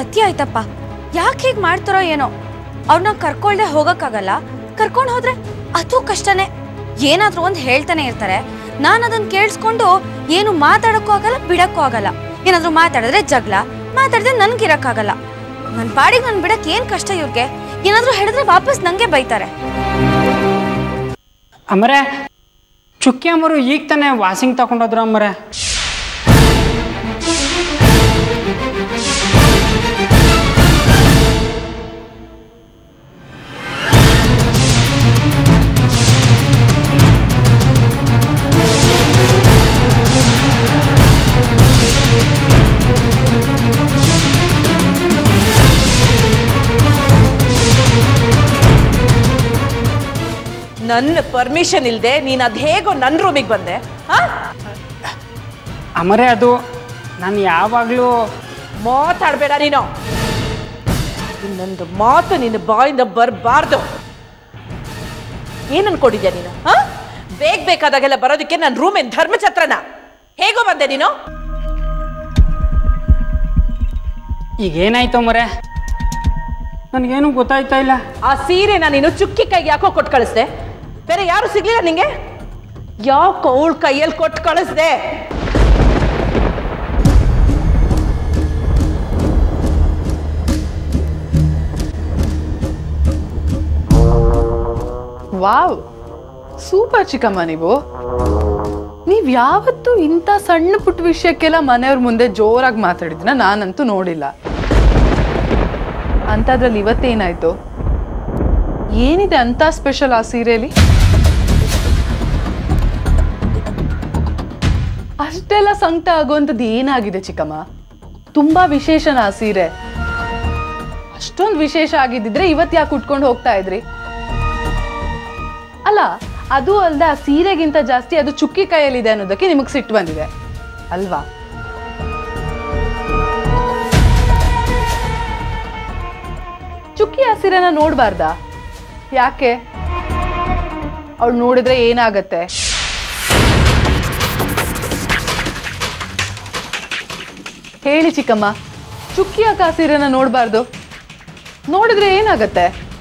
ಅತಿ ಆಯ್ತಪ್ಪ ಯಾಕೆ ಹೀಗೆ ಮಾಡ್ತಾರೋ ಏನೋ ಅವ್ರನ್ನ ಕರ್ಕೊಳ್ದೆ ಹೋಗಕ್ಕಾಗಲ್ಲ ಕರ್ಕೊಂಡು ಹೋದ್ರೆ ಅದು ಕಷ್ಟನೇ ಏನಾದ್ರೂ ಒಂದು ಹೇಳ್ತಾನೆ ಇರ್ತಾರೆ ನಾನು ಅದನ್ನ ಕೇಳಿಸ್ಕೊಂಡು ಏನು ಮಾತಾಡಕ್ಕೂ ಆಗಲ್ಲ ಬಿಡಕ್ಕೂ ಆಗಲ್ಲ ಏನಾದ್ರೂ ಮಾತಾಡಿದ್ರೆ ಜಗಳ ಮಾತಾಡಿದ್ರೆ ನನ್ಗಿರಕ್ಕಾಗಲ್ಲ ನನ್ನ ಪಾಡಿಗೆ ನನ್ ಬಿಡಕ್ ಏನ್ ಕಷ್ಟ ಇವ್ರಿಗೆ ಏನಾದ್ರೂ ಹೇಳಿದ್ರೆ ವಾಪಸ್ ನಂಗೆ ಬೈತಾರೆ ಅಮರೆ ಚುಕ್ಕಿ ಅಮ್ಮರು ಈಗ ತಾನೇ ವಾಷಿಂಗ್ ತಗೊಂಡೋದ್ರು ಅಮ್ಮರೆ ನನ್ನ ಪರ್ಮಿಷನ್ ಇಲ್ಲದೆ ನೀನು ಅದು ಹೇಗೋ ನನ್ನ ರೂಮಿಗೆ ಬಂದೆ ಹಾ ಅಮರೆ ಅದು ನಾನು ಯಾವಾಗಲೂ ಮಾತಾಡಬೇಡ ನೀನು ಇನ್ನೊಂದು ಮಾತು ನಿನ್ನ ಬಾಯಿಂದ ಬರಬಾರ್ದು ಏನ್ ಅನ್ಕೊಂಡಿದ್ಯಾ ನೀನು ಹಾ ಬೇಗ ಬೇಕಾದಾಗೆಲ್ಲ ಬರೋದಕ್ಕೆ ನನ್ನ ರೂಮಿನ ಧರ್ಮಛತ್ರನ ಹೇಗೋ ಬಂದೆ ನೀನು ಈಗ ಏನಾಯ್ತು ಅಮರೆ ನನಗೇನು ಗೊತ್ತಾಯ್ತಾ ಇಲ್ಲ ಆ ಸೀರೆನ ನೀನು ಚುಕ್ಕಿ ಕೈಗೆ ಯಾಕೋ ಕೊಟ್ಟು ಕಳಿಸ್ದೆ ಬೇರೆ ಯಾರು ಸಿಗ್ಲಿಲ್ಲ ನಿಂಗೆ ಯಾಕೋ ಅವಳ ಕೈಯಲ್ಲಿ ಕೊಟ್ಟು ಕಳಿಸ್ದೆ ವಾವ್ ಸೂಪರ್ ಚಿಕ್ಕಮ್ಮ ನೀವು ನೀವ್ ಯಾವತ್ತೂ ಇಂಥ ಸಣ್ಣ ಪುಟ್ಟ ವಿಷಯಕ್ಕೆಲ್ಲ ಮನೆಯವ್ರ ಮುಂದೆ ಜೋರಾಗಿ ಮಾತಾಡಿದ್ನ ನಾನಂತೂ ನೋಡಿಲ್ಲ ಅಂಥದ್ರಲ್ಲಿ ಇವತ್ತೇನಾಯ್ತು ಏನಿದೆ ಅಂತ ಸ್ಪೆಷಲ್ ಆ ಸೀರೆಯಲ್ಲಿ ಅಷ್ಟೆಲ್ಲ ಸಂಕಟ ಆಗುವಂಥದ್ದು ಏನಾಗಿದೆ ಚಿಕ್ಕಮ್ಮ ತುಂಬಾ ವಿಶೇಷನ ಆ ಸೀರೆ ಅಷ್ಟೊಂದು ವಿಶೇಷ ಆಗಿದ್ದಿದ್ರೆ ಇವತ್ತು ಯಾಕೆ ಉಟ್ಕೊಂಡು ಹೋಗ್ತಾ ಇದ್ರಿ ಅಲ್ಲ ಅದು ಅಲ್ದ ಆ ಸೀರೆಗಿಂತ ಜಾಸ್ತಿ ಅದು ಚುಕ್ಕಿ ಕೈಯಲ್ಲಿದೆ ಅನ್ನೋದಕ್ಕೆ ನಿಮಗೆ ಸಿಟ್ಟು ಬಂದಿದೆ ಅಲ್ವಾ ಚುಕ್ಕಿ ಆ ಸೀರೆನ ನೋಡ್ಬಾರ್ದಾ ಯಾಕೆ ಅವಳು ನೋಡಿದ್ರೆ ಏನಾಗತ್ತೆ ಹೇಳಿ ಚಿಕ್ಕಮ್ಮ ಚುಕ್ಕಿ ಯಾಕೆ ಆ ಸೀರೆನ ನೋಡ್ಬಾರ್ದು ನೋಡಿದ್ರೆ ಏನಾಗತ್ತೆ